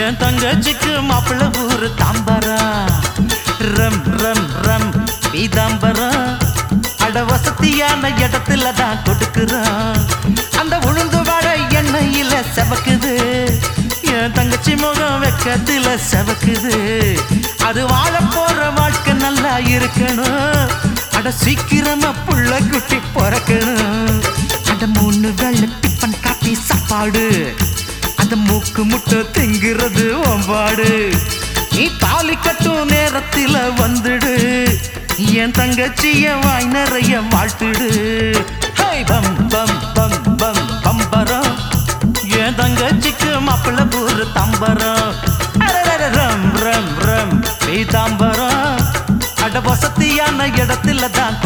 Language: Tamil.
என் தங்கச்சிக்கு மாப்பிள்ள ஊரு தாம்பரா ரம் ரம் ரம் பீதாம்பரம் அட வசதியான இடத்துல தான் கொடுக்குறான் அந்த உளுந்து வாழை எண்ணெயில செவக்குது என் தங்கச்சி முகம் வெக்கத்துல செவக்குது அது வாழ போற வாழ்க்கை நல்லா இருக்கணும் அட சீக்கிரமா புள்ள குட்டி பிறக்கணும் அட மூணு வேளை டிஃபன் காப்பி சாப்பாடு அந்த மூக்கு முட்டை திங்கிறது ஒம்பாடு நீ தாலி கட்டும் நேரத்துல வந்துடு என் தங்கச்சிய வாய் நிறைய வாழ்த்துடு ஹே, பம் பம் பம் பம் பம்பரம் என் தங்கச்சிக்கு மாப்பிள்ள பூரு தம்பரம் அரரர, ரம் ரம் ரம் பீதாம்பரம் அட வசதியான இடத்துல தான்